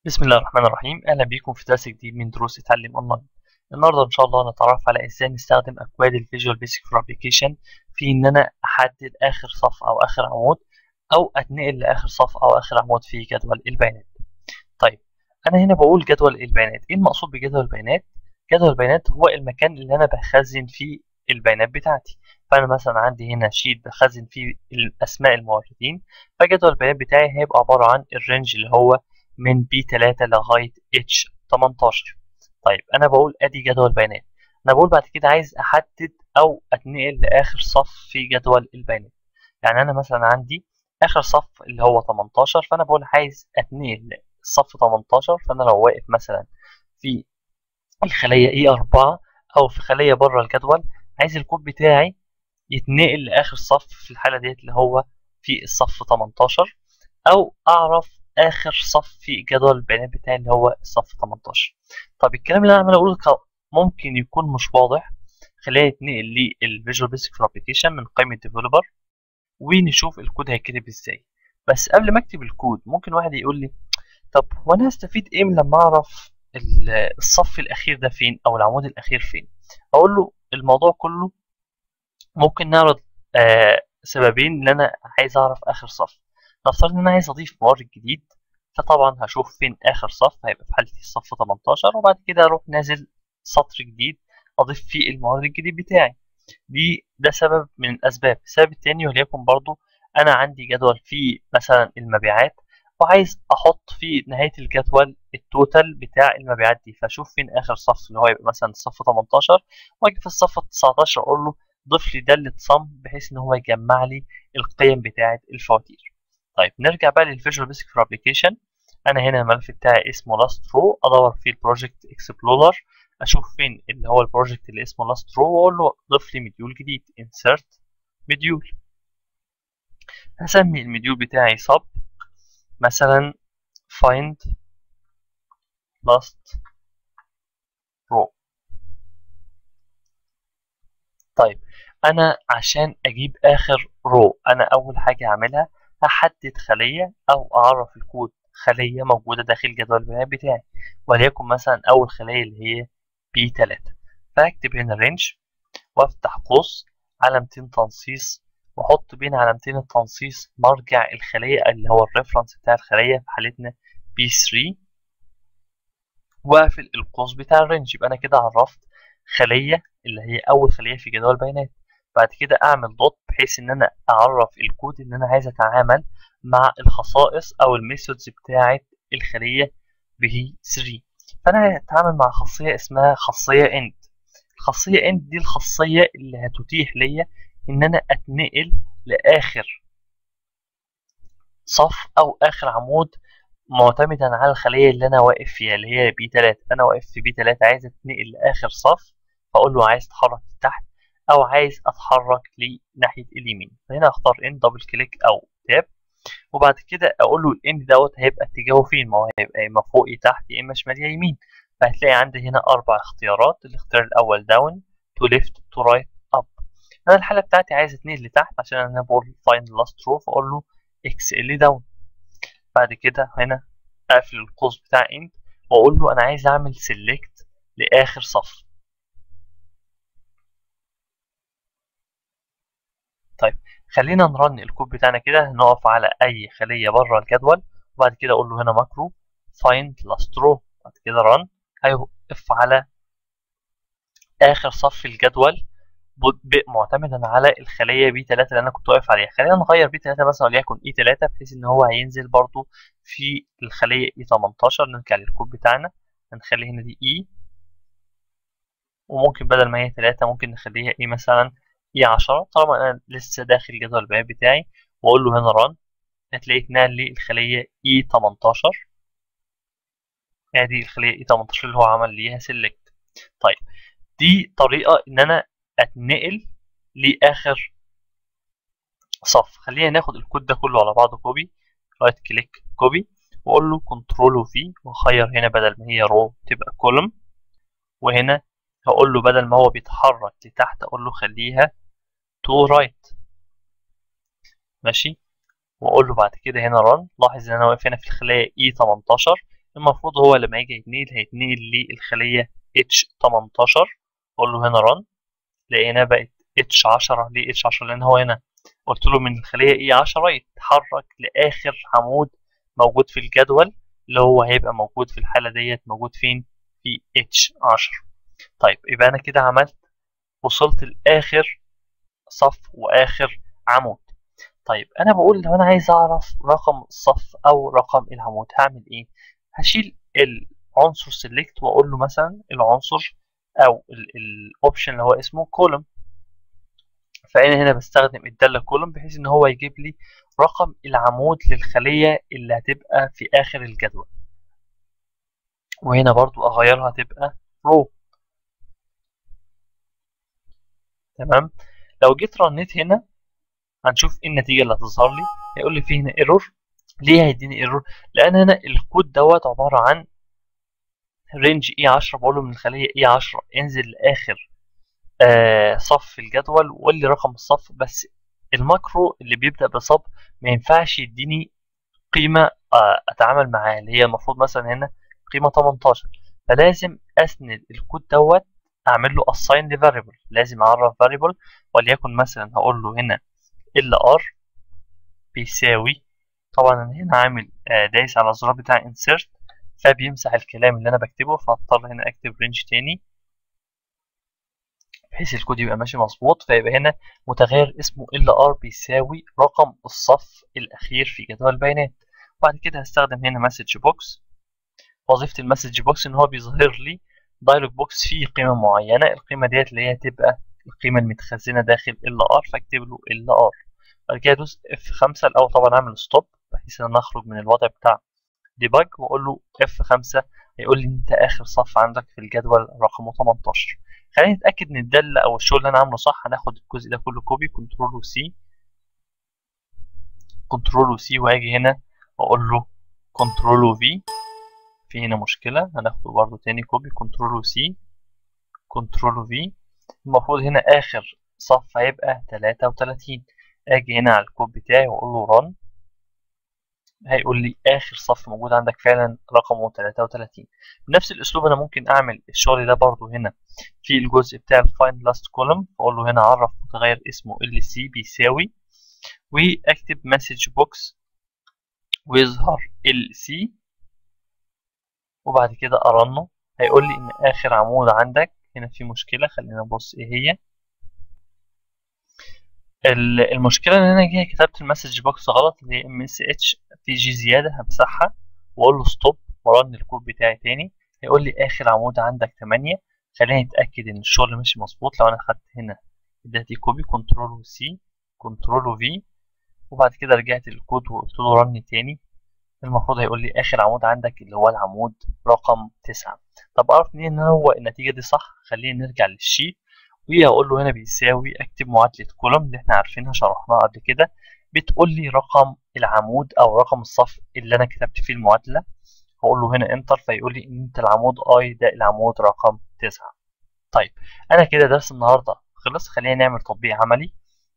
بسم الله الرحمن الرحيم اهلا بيكم في درس جديد من دروس اتعلم اونلاين النهارده ان شاء الله نتعرف على ازاي نستخدم اكواد الفيجوال بيسك فور ابلكيشن في ان انا احدد اخر صف او اخر عمود او اتنقل لاخر صف او اخر عمود في جدول البيانات طيب انا هنا بقول جدول البيانات ايه المقصود بجدول البيانات جدول البيانات هو المكان اللي انا بخزن فيه البيانات بتاعتي فانا مثلا عندي هنا شيت بخزن فيه الاسماء الموردين فجدول البيانات بتاعي هيبقى عباره عن الرينج اللي هو من B3 لغاية H18 طيب أنا بقول أدي جدول بيانات أنا بقول بعد كده عايز أحدد أو أتنقل لآخر صف في جدول البيانات يعني أنا مثلا عندي آخر صف اللي هو 18 فأنا بقول عايز أتنقل لصف 18 فأنا لو واقف مثلا في الخلية E4 أو في خلية بره الجدول عايز الكود بتاعي يتنقل لآخر صف في الحالة ديت اللي هو في الصف 18 أو أعرف اخر صف في جدول البيانات بتاعي اللي هو الصف 18 طب الكلام اللي انا عمال اقوله ممكن يكون مش واضح خلينا نتنقل للفيجوال بيسك فور ابلكيشن من قائمه ديفلوبر ونشوف الكود هيتكتب ازاي بس قبل ما اكتب الكود ممكن واحد يقول لي طب وانا هستفيد ايه لما اعرف الصف الاخير ده فين او العمود الاخير فين اقول له الموضوع كله ممكن نعرض آه سببين ان انا عايز اعرف اخر صف نفترض ان انا عايز اضيف مورد جديد فطبعا هشوف فين اخر صف هيبقى في حالتي الصف 18 وبعد كده اروح نازل سطر جديد اضيف فيه المورد الجديد بتاعي دي ده سبب من الاسباب السبب التاني وليكن برضو انا عندي جدول فيه مثلا المبيعات وعايز احط في نهايه الجدول التوتال بتاع المبيعات دي فاشوف فين اخر صف اللي هو يبقى مثلا الصف 18 واجي في الصف 19 اقول له ضيف لي داله صم بحيث ان هو يجمع لي القيم بتاعه الفواتير طيب نرجع بقى للفيجوال بيسك فور ابلكيشن انا هنا الملف بتاعي اسمه لاست رو ادور في البروجكت اكسبلورر اشوف فين اللي هو البروجكت اللي اسمه لاست رو واقول له ضيف لي مديول جديد insert مديول هسمي المديول بتاعي sub مثلا find last row طيب انا عشان اجيب اخر رو انا اول حاجه هعملها هحدد خلية أو أعرف الكود خلية موجودة داخل جدول البيانات بتاعي وليكن مثلا أول خلية اللي هي B3 فأكتب هنا رينج وأفتح قوس علامتين تنصيص وأحط بين علامتين التنصيص مرجع الخلية اللي هو الريفرنس بتاع الخلية في حالتنا B3 وأقفل القوس بتاع الرينج يبقى أنا كده عرفت خلية اللي هي أول خلية في جدول البيانات بعد كده اعمل دوت بحيث ان انا اعرف الكود ان انا عايز اتعامل مع الخصائص او الميثودز بتاعه الخليه به 3 فانا هتعامل مع خاصيه اسمها خاصيه اند الخاصيه اند دي الخاصيه اللي هتتيح ليا ان انا اتنقل لاخر صف او اخر عمود معتمدا على الخليه اللي انا واقف فيها اللي هي بي 3 انا واقف في بي 3 عايز اتنقل لاخر صف فاقول له عايز تتحرك لتحت او عايز اتحرك لناحيه اليمين فهنا اختار ان دبل كليك او تاب وبعد كده اقول له الان دوت هيبقى اتجاهه فين ما هو هيبقى يا اما فوق يا تحت يا اما شمال يا يمين فهتلاقي عندي هنا اربع اختيارات الاختيار الاول داون تو ليفت تو رايت اب انا الحاله بتاعتي عايز اتنقل لتحت عشان انا بقول فايند لاست رو فاقول له اكس ال داون بعد كده هنا اقفل القوس بتاع اند واقول له انا عايز اعمل سيلكت لاخر صف طيب خلينا نرن الكود بتاعنا كده نقف على اي خليه بره الجدول وبعد كده اقول له هنا ماكرو find last row بعد كده run هيقف على اخر صف الجدول معتمدا على الخليه بي 3 اللي انا كنت واقف عليها خلينا نغير بي 3 مثلا وليكن اي 3 بحيث ان هو هينزل برضو في الخليه اي 18 نرجع للكود بتاعنا هنخلي هنا دي اي وممكن بدل ما هي 3 ممكن نخليها اي مثلا اي 10 طالما انا لسه داخل جدول البيانات بتاعي واقول له هنا ران هتلاقي اتنقل لي الخليه اي 18 ادي الخليه اي 18 اللي هو عمل ليها سيلكت طيب دي طريقه ان انا اتنقل لاخر صف خلينا ناخد الكود ده كله على بعضه كوبي رايت كليك كوبي واقول له كنترول وفي واخير هنا بدل ما هي رو تبقى كولوم وهنا هقول له بدل ما هو بيتحرك لتحت اقول له خليها تو رايت ماشي واقول له بعد كده هنا ران لاحظ ان انا واقف هنا في الخلايا اي 18 المفروض هو لما يجي يتنقل هيتنقل للخلية H18 اقول له هنا run لقينا بقت H10 ليه H10 لان هو هنا قلت له من الخلية E10 يتحرك لآخر عمود موجود في الجدول اللي هو هيبقى موجود في الحالة ديت موجود فين في H10 طيب يبقى أنا كده عملت وصلت لآخر صف وآخر عمود طيب أنا بقول لو أنا عايز أعرف رقم الصف أو رقم العمود هعمل إيه هشيل العنصر سيلكت وأقول له مثلا العنصر أو الأوبشن اللي هو اسمه كولوم فأنا هنا بستخدم الدالة كولوم بحيث إن هو يجيب لي رقم العمود للخلية اللي هتبقى في آخر الجدول وهنا برضو أغيرها تبقى رو تمام لو جيت رنيت هنا هنشوف ايه النتيجة اللي هتظهر لي هيقول لي فيه هنا ايرور ليه هيديني ايرور لأن هنا الكود دوت عبارة عن رينج اي 10 بقول له من الخلية اي 10 انزل لآخر آه صف في الجدول وقول لي رقم الصف بس الماكرو اللي بيبدأ بصب ما ينفعش يديني قيمة آه أتعامل معاها اللي هي المفروض مثلا هنا قيمة 18 فلازم أسند الكود دوت أعمل له assign لفاريبل لازم أعرف فاريبل وليكن مثلا هقول له هنا ال r بيساوي طبعا أنا هنا عامل آه دايس على الزرار بتاع insert فبيمسح الكلام اللي أنا بكتبه فهضطر هنا أكتب رينج تاني بحيث الكود يبقى ماشي مظبوط فيبقى هنا متغير اسمه LR بيساوي رقم الصف الأخير في جدول البيانات وبعد كده هستخدم هنا مسج بوكس وظيفة المسج بوكس إن هو بيظهر لي دايلوج بوكس فيه قيمة معينة القيمة ديت اللي هي تبقى القيمة المتخزنة داخل LR فاكتب له LR بعد كده أدوس F5 الأول طبعا أعمل ستوب بحيث إن أنا أخرج من الوضع بتاع ديباج وأقول له F5 هيقول لي أنت آخر صف عندك في الجدول رقمه 18 خلينا نتأكد إن الدالة أو الشغل اللي أنا عامله صح هناخد الجزء ده كله كوبي كنترول وسي كنترول وسي وهاجي هنا وأقول له كنترول وفي في هنا مشكلة هناخده برضو تاني كوبي كنترول وسي كنترول وفي المفروض هنا آخر صف هيبقى تلاتة وتلاتين أجي هنا على الكود بتاعي وأقول له run هيقول لي آخر صف موجود عندك فعلا رقمه تلاتة وتلاتين بنفس الأسلوب أنا ممكن أعمل الشغل ده برضو هنا في الجزء بتاع find last column أقول له هنا عرف متغير اسمه LC بيساوي وأكتب message box ويظهر LC وبعد كده أرنه هيقول لي إن آخر عمود عندك هنا في مشكلة خلينا نبص إيه هي المشكلة إن أنا جاي كتبت المسج بوكس غلط اللي هي ام اس اتش في جي زيادة همسحها وأقول له ستوب وأرن الكود بتاعي تاني هيقول لي آخر عمود عندك تمانية خلينا نتأكد إن الشغل ماشي مظبوط لو أنا خدت هنا اديتي كوبي كنترول وسي كنترول وفي وبعد كده رجعت للكود وقلت له رن تاني المفروض هيقول لي اخر عمود عندك اللي هو العمود رقم تسعة طب اعرف منين ان هو النتيجه دي صح خلينا نرجع للشيت وهقول له هنا بيساوي اكتب معادله كولوم اللي احنا عارفينها شرحناها قبل كده بتقول لي رقم العمود او رقم الصف اللي انا كتبت فيه المعادله هقول له هنا انتر فيقول لي ان انت العمود اي ده العمود رقم تسعة طيب انا كده درس النهارده خلص خلينا نعمل تطبيق عملي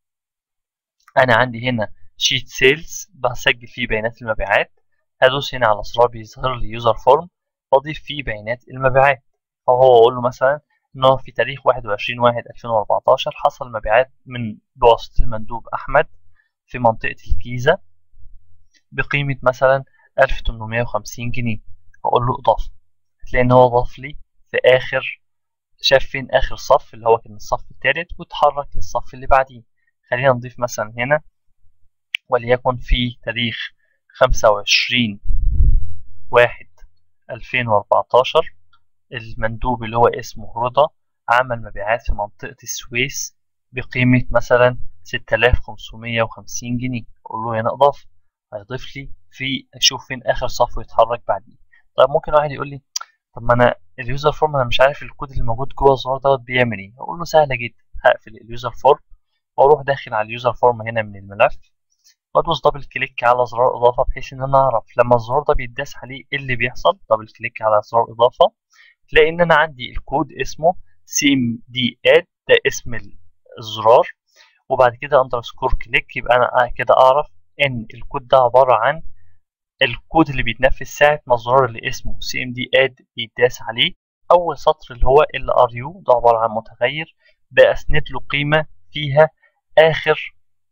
انا عندي هنا شيت سيلز بسجل فيه بيانات المبيعات هدوس هنا على زرار بيظهر لي يوزر فورم بضيف فيه بيانات المبيعات فهو اقول له مثلا ان هو في تاريخ 21 واحد 2014 حصل مبيعات من بواسطة المندوب احمد في منطقة الجيزة بقيمة مثلا 1850 جنيه اقول له اضافة هتلاقي ان هو ضاف لي في اخر شاف فين اخر صف اللي هو كان الصف الثالث واتحرك للصف اللي بعديه خلينا نضيف مثلا هنا وليكن في تاريخ خمسة وعشرين واحد ألفين وأربعتاشر المندوب اللي هو اسمه رضا عمل مبيعات في منطقة السويس بقيمة مثلا ستة آلاف خمسمية وخمسين جنيه أقول له هنا إضافة هيضيف لي في أشوف فين آخر صف ويتحرك بعديه طيب ممكن واحد يقول لي طب ما أنا اليوزر فورم أنا مش عارف الكود اللي موجود جوه الزرار دوت بيعمل إيه أقول له سهلة جدا هقفل اليوزر فورم وأروح داخل على اليوزر فورم هنا من الملف وادوس دبل كليك على زرار اضافه بحيث ان انا اعرف لما الزرار ده بيتداس عليه ايه اللي بيحصل دبل كليك على زرار اضافه تلاقي ان انا عندي الكود اسمه سيم دي اد ده اسم الزرار وبعد كده اندرسكور كليك يبقى انا كده اعرف ان الكود ده عباره عن الكود اللي بيتنفذ ساعة ما الزرار اللي اسمه cmd add بيتداس عليه أول سطر اللي هو lru ده عبارة عن متغير بأسند له قيمة فيها آخر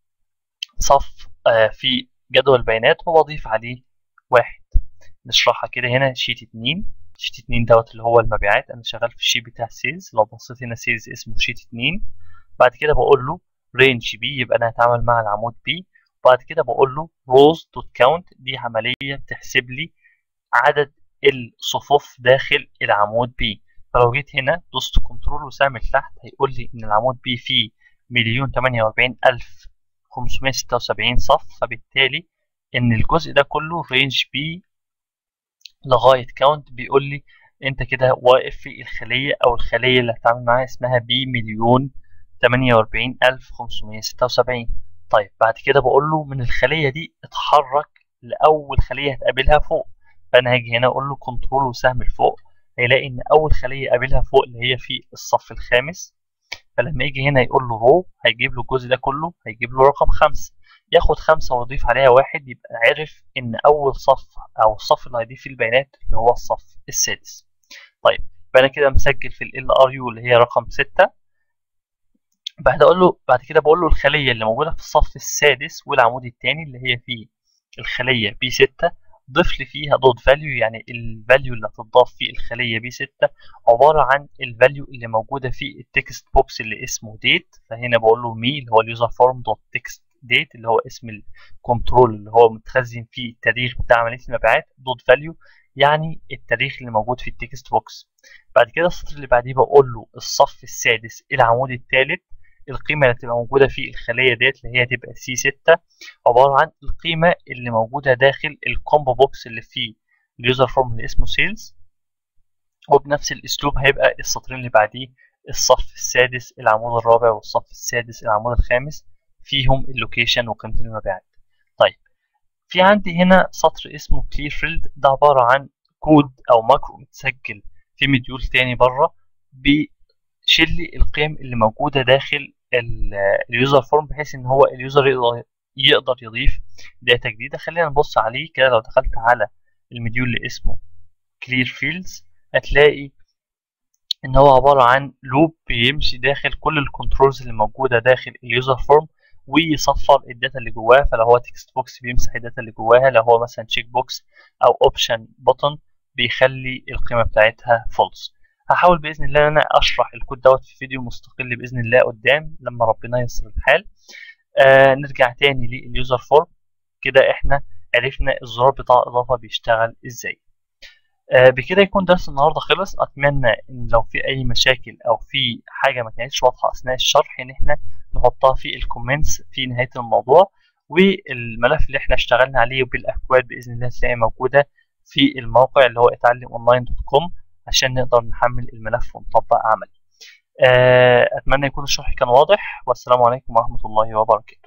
صف في جدول البيانات وبضيف عليه واحد نشرحها كده هنا شيت اتنين شيت اتنين دوت اللي هو المبيعات أنا شغال في الشيت بتاع سيلز لو بصيت هنا سيلز اسمه شيت اتنين بعد كده بقول له رينج بي يبقى أنا هتعامل مع العمود بي وبعد كده بقول له rows دوت كاونت دي عملية بتحسب لي عدد الصفوف داخل العمود بي فلو جيت هنا دوست كنترول وسهم تحت هيقول لي ان العمود بي فيه مليون تمانية وأربعين ألف خمسمية ستة وسبعين صف فبالتالي ان الجزء ده كله رينج بي لغاية كاونت بيقول لي انت كده واقف في الخلية او الخلية اللي هتعامل معاها اسمها بي مليون تمانية وأربعين ألف خمسمية ستة وسبعين طيب بعد كده بقول له من الخلية دي اتحرك لأول خلية هتقابلها فوق فأنا هاجي هنا أقول له كنترول وسهم لفوق هيلاقي إن أول خلية قابلها فوق اللي هي في الصف الخامس فلما يجي هنا يقول له رو هيجيب له الجزء ده كله هيجيب له رقم خمسة ياخد خمسة ويضيف عليها واحد يبقى عرف إن أول صف أو الصف اللي هيضيف فيه البيانات اللي هو الصف السادس طيب يبقى أنا كده مسجل في ال LRU اللي هي رقم ستة بعد اقول له بعد كده بقول له الخليه اللي موجوده في الصف السادس والعمود الثاني اللي هي في الخليه بي 6 ضيف لي فيها دوت فاليو يعني الفاليو اللي هتضاف في الخليه بي 6 عباره عن الفاليو اللي موجوده في التكست بوكس اللي اسمه ديت فهنا بقول له مي اللي هو اليوزر فورم دوت تكست ديت اللي هو اسم الكنترول اللي هو متخزن فيه التاريخ بتاع عمليه المبيعات دوت فاليو يعني التاريخ اللي موجود في التكست بوكس بعد كده السطر اللي بعديه بقول له الصف السادس العمود الثالث القيمة اللي هتبقى موجودة في الخلية ديت اللي هي هتبقى سي 6 عبارة عن القيمة اللي موجودة داخل الكومبو بوكس اللي فيه اليوزر فورم اللي اسمه سيلز وبنفس الأسلوب هيبقى السطرين اللي بعديه الصف السادس العمود الرابع والصف السادس العمود الخامس فيهم اللوكيشن وقيمة المبيعات طيب في عندي هنا سطر اسمه كلير فيلد ده عبارة عن كود أو ماكرو متسجل في مديول تاني بره بيشيل لي القيم اللي موجودة داخل اليوزر فورم بحيث ان هو اليوزر يقدر يقدر يضيف داتا جديده خلينا نبص عليه كده لو دخلت على المديول اللي اسمه clear fields هتلاقي ان هو عباره عن لوب بيمشي داخل كل الكنترولز اللي موجوده داخل اليوزر فورم ويصفر الداتا اللي جواها فلو هو تكست بوكس بيمسح الداتا اللي جواها لو هو مثلا تشيك بوكس او اوبشن بوتن بيخلي القيمه بتاعتها فولس هحاول باذن الله ان انا اشرح الكود دوت في فيديو مستقل باذن الله قدام لما ربنا ييسر الحال آه نرجع تاني لليوزر فورم كده احنا عرفنا الزرار بتاع الاضافه بيشتغل ازاي آه بكده يكون درس النهارده خلص اتمنى ان لو في اي مشاكل او في حاجه ما كانتش واضحه اثناء الشرح ان احنا نحطها في الكومنتس في نهايه الموضوع والملف اللي احنا اشتغلنا عليه بالاكواد باذن الله تلاقي موجوده في الموقع اللي هو اتعلم اونلاين دوت كوم عشان نقدر نحمل الملف ونطبق عملي أتمنى يكون الشرح كان واضح والسلام عليكم ورحمة الله وبركاته